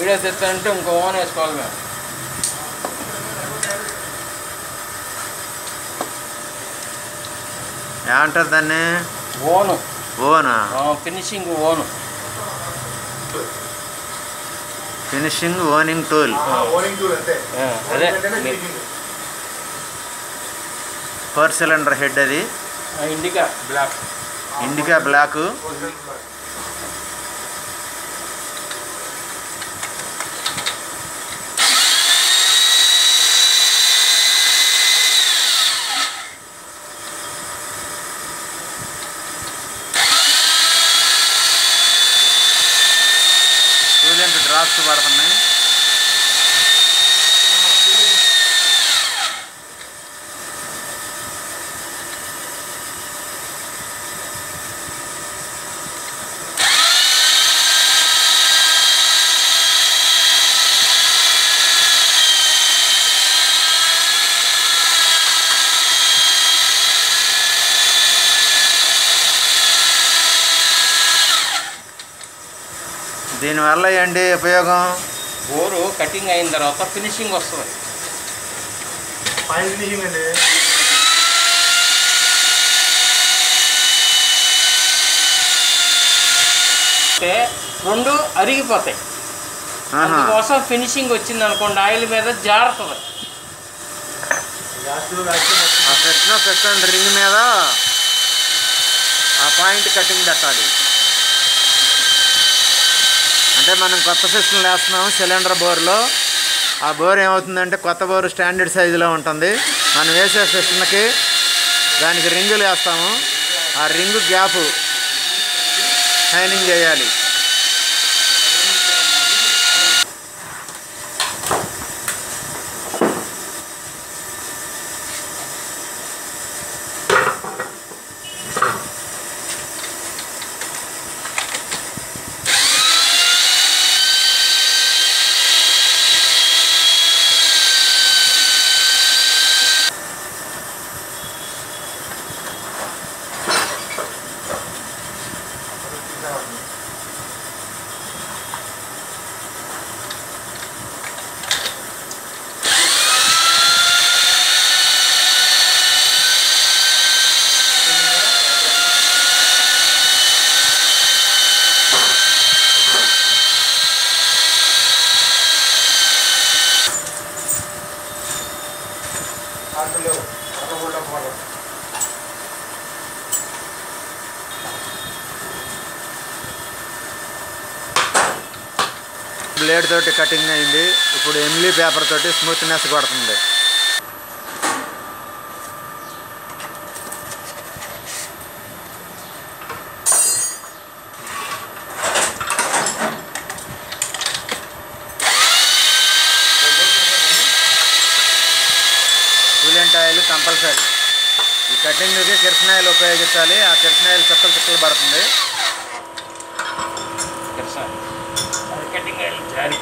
Video తెస్తానంటే ఇంకో own వేసుకోవాలి మేము ఏమంటారు దాన్ని ఓను ఓనా finishing hone finishing honing tool honing tool అంతే ఆ, అదే అంటేనే మీ- finishing. ఫోర్ సిలిండర్ హెడ్ అది ఆ, Indica block Indica block coolant drops పడుతున్నాయి దీనివల్ల ఏంటి ఉపయోగం బోరు కటింగ్ అయిన తర్వాత ఫినిషింగ్ వస్తుంది ఫైన్ ఫినిషింగ్ అండి అంటే రెండు అరిగిపోతాయి ఆహా. అందుకోసం ఫినిషింగ్ వచ్చింది అనుకోండి ఆయిల్ మీద జారుతుంది లాస్ట్ లాస్ట్ ఆ సెక్షన్ సెక్షన్ రింగ్ మీద ఆ పాయింట్ కటింగ్ పెట్టాలి అంటే మనం కొత్త సెక్షన్ వేస్తున్నాం సిలిండర్ బోర్లో ఆ బోర్ ఏమవుతుందంటే కొత్త బోర్ స్టాండర్డ్ సైజులో ఉంటుంది మనం వేసే సెక్షన్కి దానికి రింగులు వేస్తాము ఆ రింగు గ్యాప్ షైనింగ్ చేయాలి ఆటలు లేవు అడగకూడదు పోవడం బ్లేడ్ తోటి కటింగ్ అయింది ఇప్పుడు ఎమ్లీ పేపర్ తోటి స్మూత్నెస్ కొడుతుంది కూలెంట్ ఆయిల్ కంపల్సరీ ఈ కటింగ్కి కిరసన ఆయిల్ ఉపయోగించాలి ఆ కిరసన ఆయిల్ చుక్కలు చుక్కలు పడుతుంది తెలుసా అది కటింగ్ ఆయిల్ జారి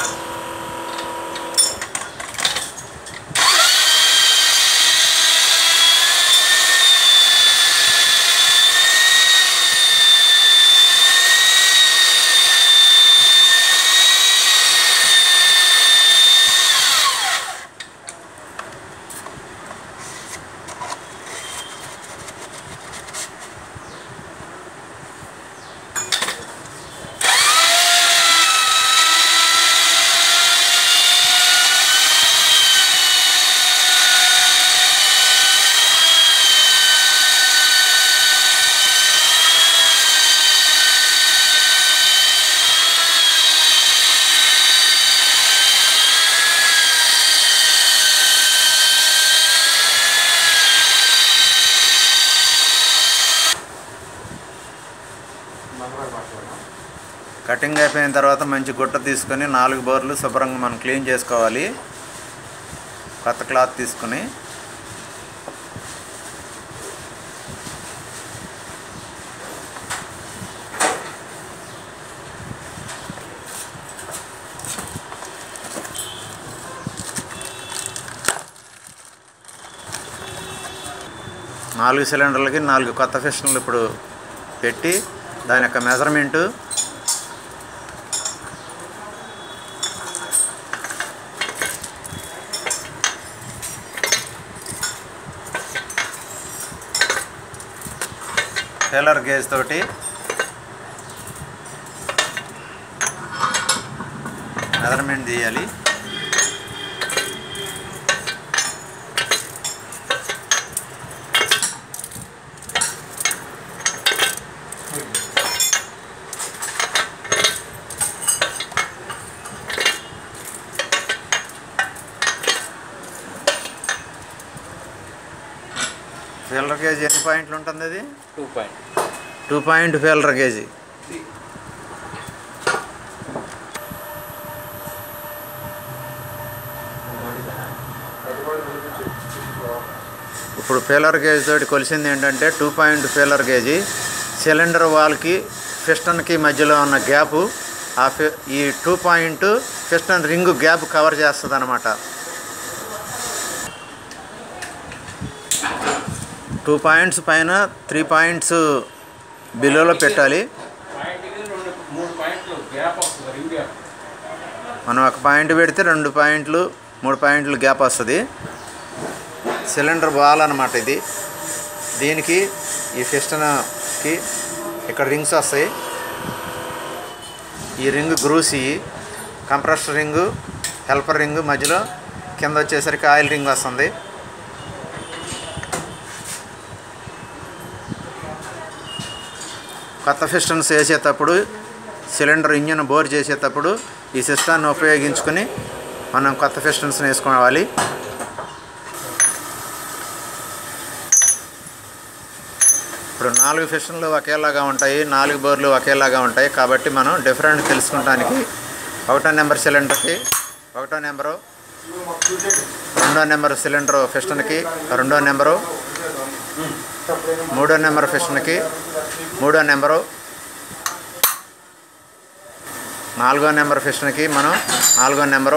కటింగ్ అయిపోయిన తర్వాత మంచి గుట్ట తీసుకొని నాలుగు బోర్లు శుభ్రంగా మనం క్లీన్ చేసుకోవాలి కొత్త క్లాత్ తీసుకుని నాలుగు సిలిండర్లకి నాలుగు కొత్త ఫిషన్లు ఇప్పుడు పెట్టి దాని యొక్క మెజర్మెంటు ఫెయిలర్ గేజ్ తోటి మెజర్మెంట్ తీయాలి ఫీలర్ గేజ్ ఎన్ని పాయింట్లు ఉంటుంది అది two point two point feeler గేజీ ఇప్పుడు ఫీలర్ గేజ్ తోటి కొలిసింది ఏంటంటే టూ పాయింట్ ఫీలర్ గేజీ సిలిండర్ వాల్కి పిస్టన్కి మధ్యలో ఉన్న గ్యాపు ఆ ఫి ఈ two point piston ring gap cover చేస్తుంది అనమాట టూ పాయింట్స్ పైన త్రీ పాయింట్స్ బిలోలో పెట్టాలి పాయింట్కి రెండు మూడు పాయింట్లు గ్యాప్ వస్తుంది రింగ్ గ్యాప్ మనం ఒక పాయింట్ పెడితే రెండు పాయింట్లు మూడు పాయింట్లు గ్యాప్ వస్తుంది సిలిండర్ బాల్ అనమాట ఇది దీనికి ఈ ఫిస్టన్కి ఇక్కడ రింగ్స్ వస్తాయి ఈ రింగ్ గ్రూసి కంప్రెసర్ రింగు హెల్పర్ రింగు మధ్యలో కింద వచ్చేసరికి ఆయిల్ రింగ్ వస్తుంది కొత్త ఫిస్టన్స్ వేసేటప్పుడు సిలిండర్ ఇంజిన్ బోర్ చేసేటప్పుడు ఈ సిస్టాన్ని ఉపయోగించుకొని మనం కొత్త ఫిస్టన్స్ వేసుకోవాలి ఇప్పుడు నాలుగు ఫిస్టన్లు ఒకేలాగా ఉంటాయి నాలుగు బోర్లు ఒకేలాగా ఉంటాయి కాబట్టి మనం డిఫరెంట్ తెలుసుకోవడానికి ఒకటో నెంబర్ సిలిండర్కి ఒకటో నెంబరు రెండో నెంబర్ సిలిండర్ ఫిస్టన్కి రెండో నెంబరు మూడో నెంబర్ ఫిస్టన్కి మూడో నెంబరు నాలుగో నెంబర్ ఫిస్టన్కి మనం నాలుగో నెంబరు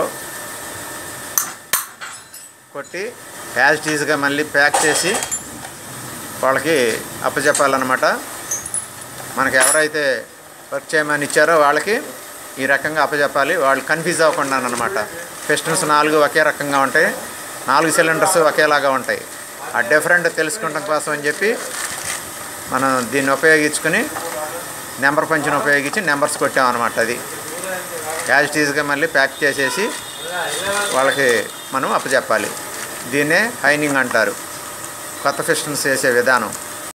కొట్టి యాజ్ టీజ్గా మళ్ళీ ప్యాక్ చేసి వాళ్ళకి అప్పచెప్పాలన్నమాట మనకి ఎవరైతే వర్క్ చేయమని ఇచ్చారో వాళ్ళకి ఈ రకంగా అప్పచెప్పాలి వాళ్ళు కన్ఫ్యూజ్ అవ్వకుండా అనమాట పిస్టన్స్ నాలుగు ఒకే రకంగా ఉంటాయి నాలుగు సిలిండర్స్ ఒకేలాగా ఉంటాయి ఆ డిఫరెంట్ తెలుసుకోవడం కోసం అని చెప్పి మనం దీన్ని ఉపయోగించుకుని నెంబర్ పంచుని ఉపయోగించి నెంబర్స్ కొట్టామన్నమాట అది యాజ్ టీజ్గా మళ్ళీ ప్యాక్ చేసేసి వాళ్ళకి మనం అప్పచెప్పాలి దీన్నే హైనింగ్ అంటారు కొత్త ఫిస్టన్స్ వేసే విధానం